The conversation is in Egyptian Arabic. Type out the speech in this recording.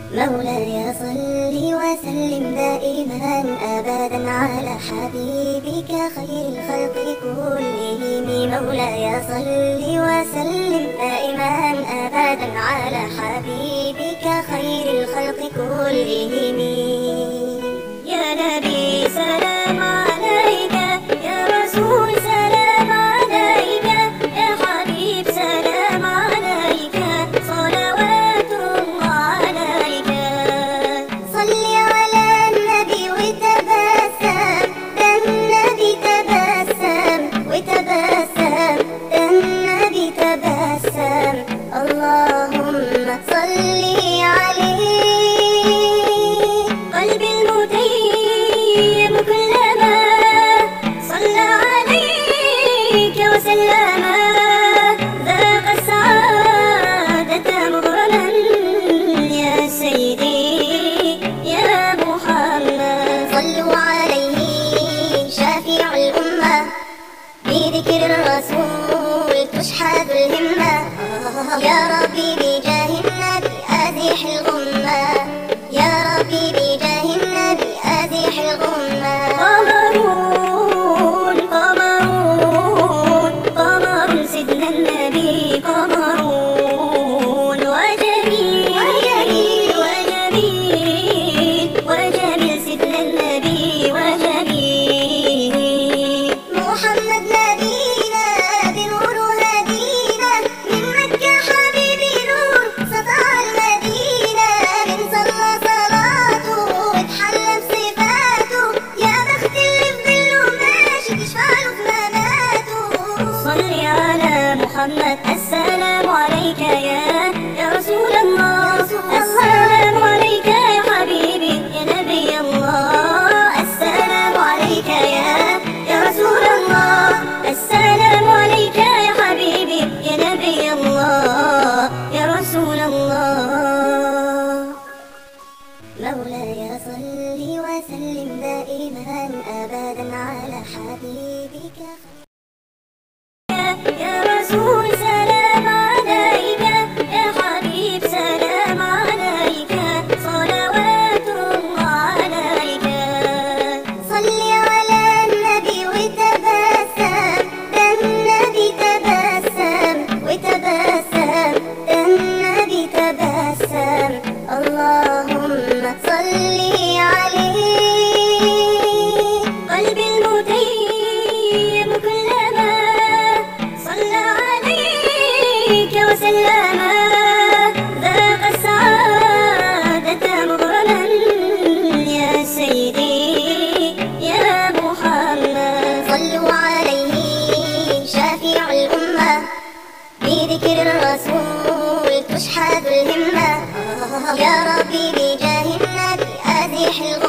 مولاي صل وسلم دائما أبدا على حبيبك خير الخلق كلهم مولاي صل وسلم دائما أبدا على حبيبك خير الخلق كلهم يا نبي سلام عليك يا رسول سلام عليك يا حبيب سلام عليك صلوات الله عليك صل على النبي وتبسم ده النبي تبسم وتبسم ده النبي تبسم اللهم صل عليه قلبي المتيم كلما صلى عليك وسلم ذاق السعادة مغرما يا سيدي يا محمد صلوا عليه شافع الأمة بذكر الرسول تشحذ الهمة يا ربي بجاه النبي أزيح الغمة يا ربي بجاه النبي أزيح الغمة قمرون قمرون قمر سيدنا النبي قمرون وجميل وجميل وجميل وجميل سيدنا النبي وجميل محمد نبينا بنور هدينا من مكة حبيبي نور سطع المدينة من صلى صلاته واتحلى بصفاته يا بخت اللي في ظله ماشي تشفع له في مماته صل على محمد السلام عليك يا يا رسول الله السلام عليك يا حبيبي يا نبي الله السلام عليك يا يا رسول الله السلام عليك يا حبيبي يا نبي الله يا رسول الله مولاي صل وسلم دائما أبدا على حبيبك يا رسول سلام عليك يا حبيب سلام عليك صلوات الله عليك صل على النبي وتبسم ده النبي تبسم وتبسم ده النبي تبسم اللهم صل عليه قلبي المتيم كلما صلى عليك وسلم ذاق السعادة مغرما يا سيدي يا محمد صلوا عليه شافع الأمة بذكر الرسول تشحذ الهمة يا ربي بجاه النبي أزيح الغمة